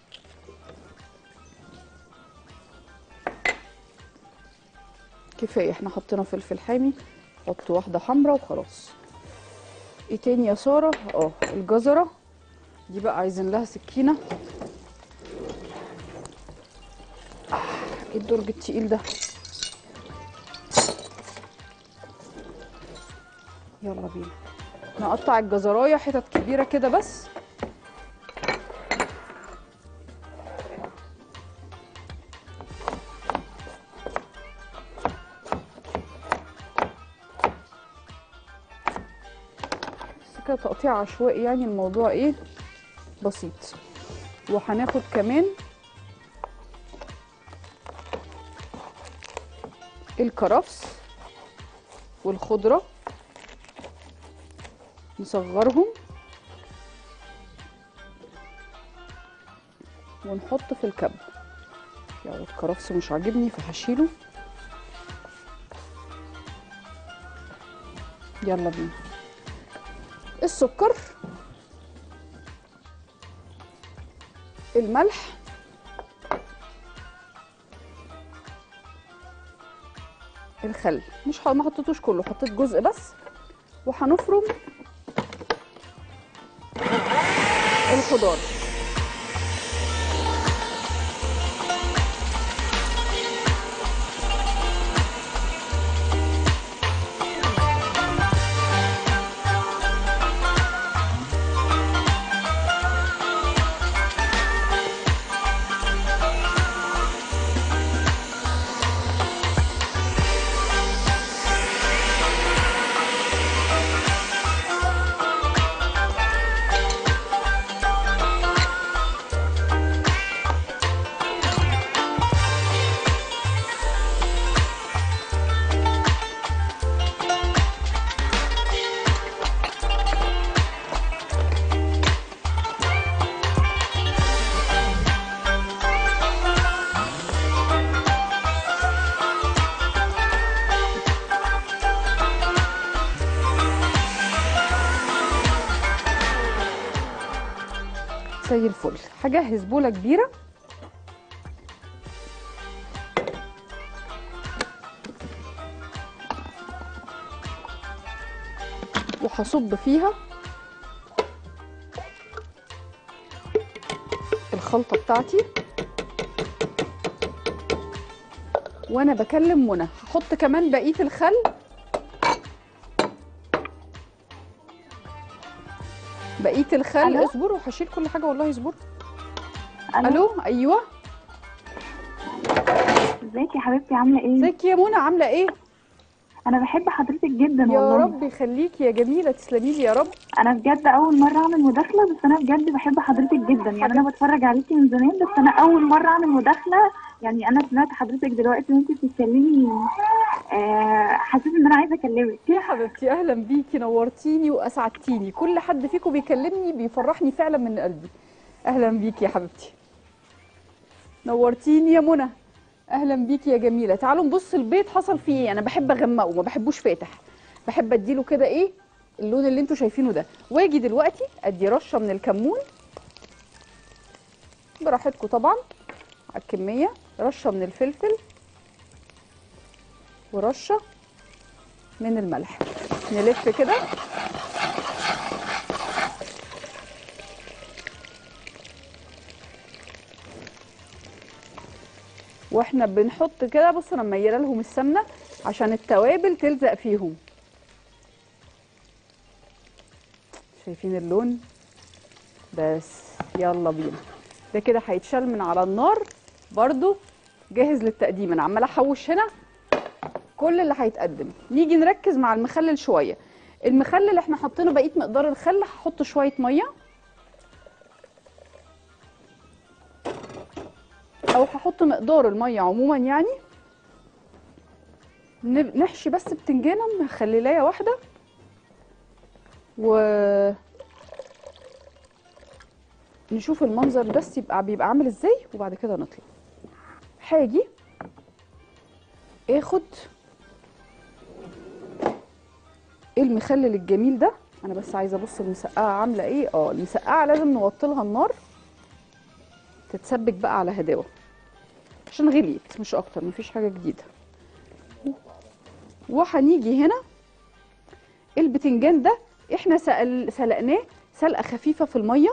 كفايه احنا حطينا فلفل حامي حط واحده حمراء وخلاص ايه تاني يا ساره اه الجزره دي بقى عايزين لها سكينه آه، ايه الدرج التقيل ده يلا بينا نقطع الجزرايه حتت كبيره كده بس بس كده تقطيع عشوائي يعني الموضوع ايه بسيط وهناخد كمان الكرفس والخضره نصغرهم ونحط في الكب يعني الكرفس مش عاجبني فهشيله يلا بينا السكر الملح الخل مش ح- ما حطيتوش كله حطيت جزء بس وهنفرم الخضار زي الفل هجهز بوله كبيره وهصب فيها الخلطه بتاعتي وانا بكلم منى هحط كمان بقيه الخل بقيه الخل ألو؟ اصبروا هشيل كل حاجه والله اصبروا ألو؟ الو ايوه ازيك يا حبيبتي عامله ايه ازيك يا منى عامله ايه انا بحب حضرتك جدا يا والله رب يخليكي يا جميله تسلمي لي يا رب انا بجد اول مره اعمل مداخله بس انا بجد بحب حضرتك جدا يعني انا بتفرج عليكي من زمان بس انا اول مره اعمل مداخله يعني انا سمعت حضرتك دلوقتي وانت بتتكلمي آه حسيت ان انا عايزه اكلمك يا حبيبتي اهلا بيكي نورتيني واسعدتيني كل حد فيكم بيكلمني بيفرحني فعلا من قلبي اهلا بيكي يا حبيبتي نورتيني يا منى اهلا بيكي يا جميله تعالوا نبص البيض حصل فيه ايه انا بحب اغمقه ما بحبوش فاتح بحب اديله كده ايه اللون اللي انتوا شايفينه ده واجي دلوقتي ادي رشه من الكمون براحتكم طبعا على الكميه رشه من الفلفل ورشه من الملح نلف كده واحنا بنحط كده بصوا انا مميله لهم السمنه عشان التوابل تلزق فيهم شايفين اللون بس يلا بينا ده كده هيتشال من على النار برضو جاهز للتقديم انا عماله احوش هنا كل اللي هيتقدم نيجي نركز مع المخلل شويه المخلل احنا حطينا بقيه مقدار الخل هحط شويه ميه او هحط مقدار الميه عموما يعني نب- نحشي بس بتنجانه مخللايه واحده و نشوف المنظر بس يبقى بيبقى عامل ازاي وبعد كده نطلع هاجي اخد المخلل الجميل ده انا بس عايزه ابص المسقعه عامله ايه اه المسقعه لازم نوطي لها النار تتسبك بقى على هداوه عشان غليت مش اكتر مفيش حاجه جديده وهنيجي هنا البتنجان ده احنا سأل سلقناه سلقه خفيفه في الميه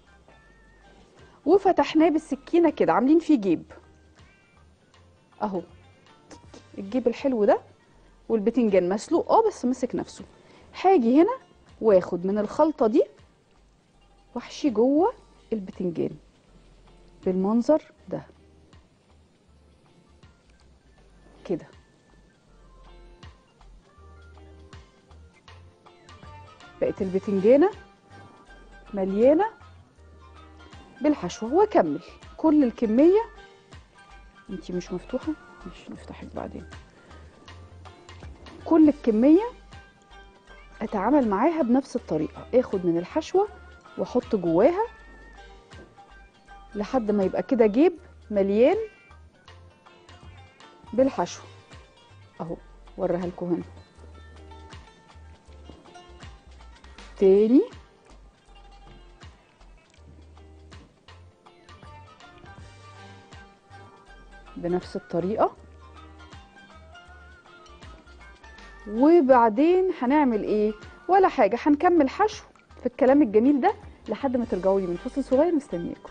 وفتحناه بالسكينه كده عاملين فيه جيب اهو الجيب الحلو ده والبتنجان مسلوق اه بس مسك نفسه هاجي هنا واخد من الخلطه دي واحشي جوه البتنجان بالمنظر ده كده بقت البتنجانه مليانه بالحشوه واكمل كل الكميه انتي مش مفتوحه مش نفتحك بعدين كل الكميه اتعامل معاها بنفس الطريقه اخد من الحشوه واحط جواها لحد ما يبقى كده جيب مليان بالحشو اهو وريها لكم هنا تاني بنفس الطريقة وبعدين هنعمل ايه ولا حاجة هنكمل حشو في الكلام الجميل ده لحد ما ترجعوا لي من فصل صغير مستنياكم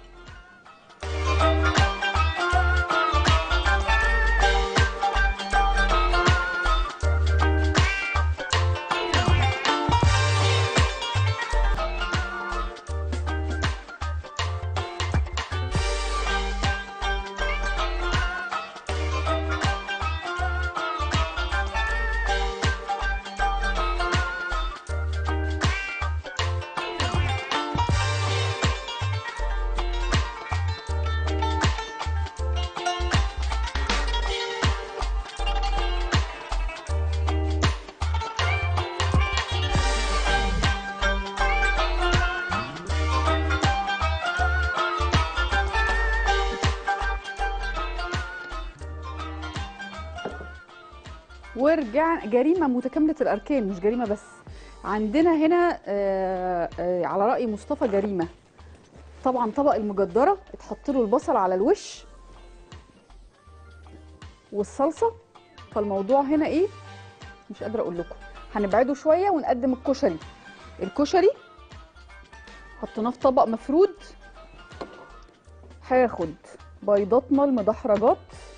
ورجع جريمه متكامله الاركان مش جريمه بس عندنا هنا آه، آه، على راي مصطفى جريمه طبعا طبق المجدره اتحط له البصل على الوش والصلصه فالموضوع هنا ايه مش قادره اقول لكم هنبعده شويه ونقدم الكشري الكشري حطيناه في طبق مفرود هاخد بيضاتنا المدحرجات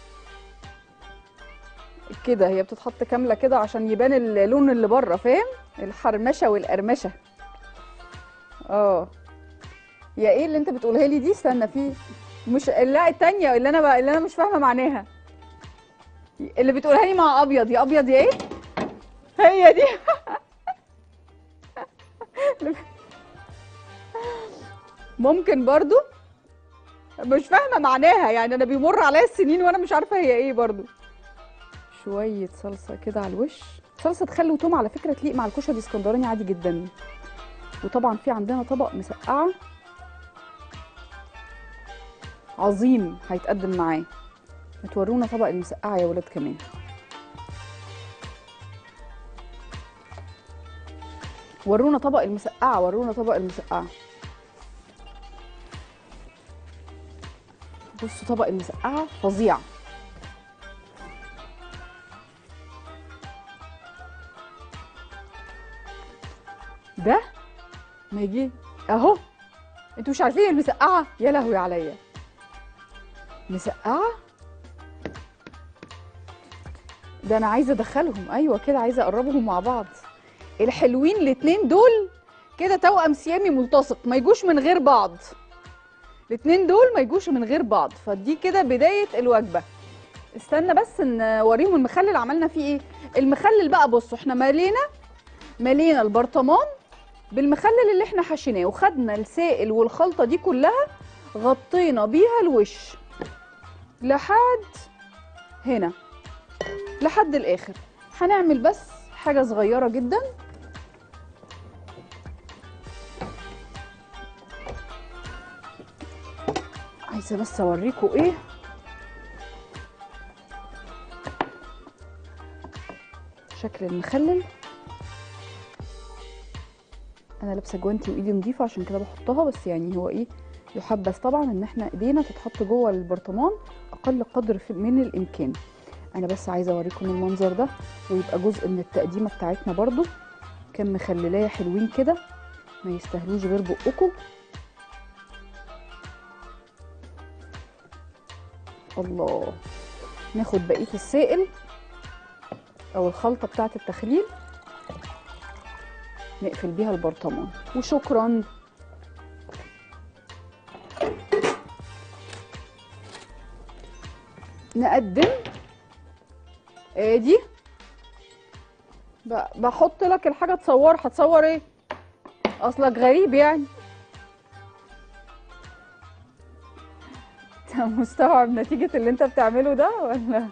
كده هي بتتحط كامله كده عشان يبان اللون اللي بره فاهم الحرمشه والقرمشه اه يا ايه اللي انت بتقولها لي دي استنى في مش لا التانية اللي انا بقى اللي انا مش فاهمه معناها اللي بتقولها لي مع ابيض يا ابيض يا ايه هي دي ممكن برضو مش فاهمه معناها يعني انا بيمر عليا السنين وانا مش عارفه هي ايه برضو شويه صلصه كده على الوش صلصه خل وتوم على فكره تليق مع الكشري الاسكندراني عادي جدا وطبعا في عندنا طبق مسقعه عظيم هيتقدم معاه بتورونا طبق المسقعه يا ولاد كمان ورونا طبق المسقعه ورونا طبق المسقعه بصوا طبق المسقعه فظيع ده ما يجي اهو انتوا مش عارفين المسقعه يا لهوي عليا مسقعه ده انا عايزه ادخلهم ايوه كده عايزه اقربهم مع بعض الحلوين الاتنين دول كده توأم سيامي ملتصق ما يجوش من غير بعض الاتنين دول ما يجوش من غير بعض فدي كده بدايه الوجبه استنى بس ان اوريهم المخلل عملنا فيه ايه المخلل بقى بصوا احنا ملينا ملينا البرطمان بالمخلل اللي احنا حشيناه وخدنا السائل والخلطه دي كلها غطينا بيها الوش لحد هنا لحد الاخر هنعمل بس حاجه صغيره جدا عايزه بس اوريكم ايه شكل المخلل انا لابسه جوانتي وايدي نظيفه عشان كده بحطها بس يعني هو ايه يحبذ طبعا ان احنا ايدينا تتحط جوه البرطمان اقل قدر في- من الامكان انا بس عايزه اوريكم المنظر ده ويبقى جزء من التقديمه بتاعتنا برضو كام مخللايه حلوين كده ما يستاهلوش غير بقكم الله ناخد بقيه السائل او الخلطه بتاعه التخليل نقفل بيها البرطمان وشكرا نقدم ادي ب- بحط لك الحاجه تصور هتصور ايه اصلك غريب يعني انت مستوعب نتيجه اللي انت بتعمله ده ولا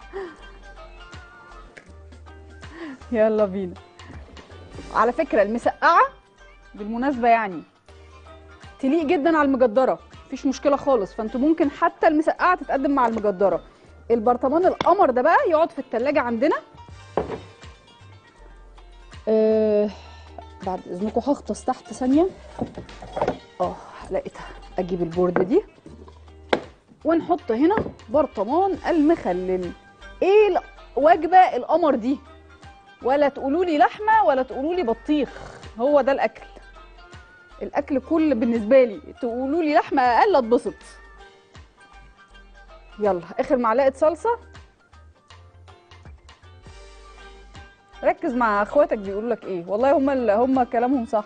يلا بينا على فكره المسقعه بالمناسبه يعني تليق جدا على المجدره مفيش مشكله خالص فانتوا ممكن حتى المسقعه تتقدم مع المجدره البرطمان القمر ده بقى يقعد في التلاجة عندنا آه بعد اذنكم هغطس تحت ثانيه اه لقيتها اجيب البورد دي ونحط هنا برطمان المخلل ايه الوجبه القمر دي ولا تقولوا لي لحمه ولا تقولوا لي بطيخ هو ده الاكل الاكل كل بالنسبه لي تقولوا لي لحمه اقل اتبسط يلا اخر معلقه صلصه ركز مع اخواتك بيقولوا لك ايه والله هم ال- هم كلامهم صح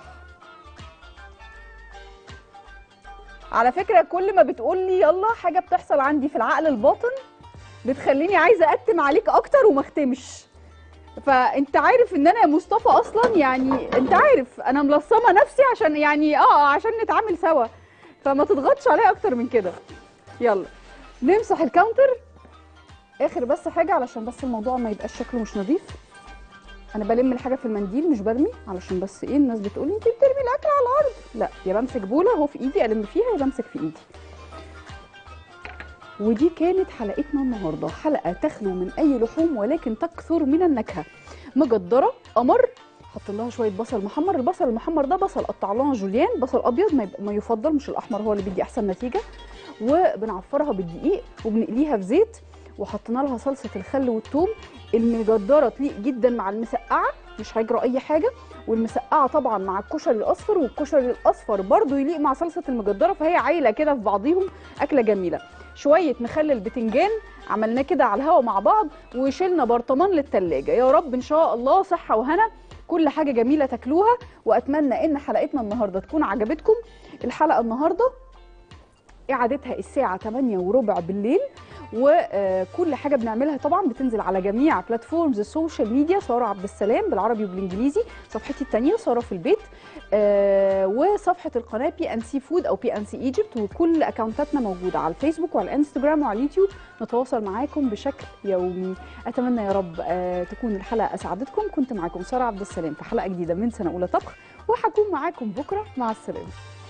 على فكره كل ما بتقول لي يلا حاجه بتحصل عندي في العقل الباطن بتخليني عايزه اتم عليك اكتر وما اختمش فانت عارف ان انا يا مصطفى اصلا يعني انت عارف انا ملصمه نفسي عشان يعني اه عشان نتعامل سوا فما تضغطش عليا اكتر من كده يلا نمسح الكاونتر اخر بس حاجه علشان بس الموضوع ما يبقاش شكله مش نظيف انا بلم الحاجه في المنديل مش برمي علشان بس ايه الناس بتقول انت بترمي الاكل على الارض لا يا بمسك بوله اهو في ايدي الم فيها يا بمسك في ايدي ودي كانت حلقتنا النهارده حلقه تخلو من اي لحوم ولكن تكثر من النكهه مجدره قمر حط لها شويه بصل محمر البصل المحمر ده بصل قطعناه جوليان بصل ابيض ما, يبقى- ما يفضل مش الاحمر هو اللي بيدي احسن نتيجه وبنعفرها بالدقيق وبنقليها في زيت وحطينا لها صلصه الخل والثوم المجدره تليق جدا مع المسقعه مش هيجرى اي حاجه والمسقعه طبعا مع الكشري الاصفر والكشري الاصفر برضو يليق مع صلصه المجدره فهي عايله كده في بعضيهم اكله جميله شويه مخلل بتنجان عملناه كده على الهوا مع بعض وشلنا برطمان للتلاجة يا رب ان شاء الله صحه وهنا كل حاجه جميله تاكلوها واتمنى ان حلقتنا النهارده تكون عجبتكم الحلقه النهارده اعادتها الساعه 8 وربع بالليل وكل حاجه بنعملها طبعا بتنزل على جميع بلاتفورمز السوشيال ميديا ساره عبد السلام بالعربي وبالانجليزي صفحتي الثانيه ساره في البيت آه، وصفحه القناه بي ان سي فود او بي ان سي ايجيبت وكل اكونتاتنا موجوده على الفيسبوك وعلى الانستجرام وعلى اليوتيوب نتواصل معاكم بشكل يومي اتمنى يا رب آه، تكون الحلقه اسعدتكم كنت معاكم ساره عبد السلام في حلقه جديده من سنه اولى طبخ وهكون معاكم بكره مع السلامه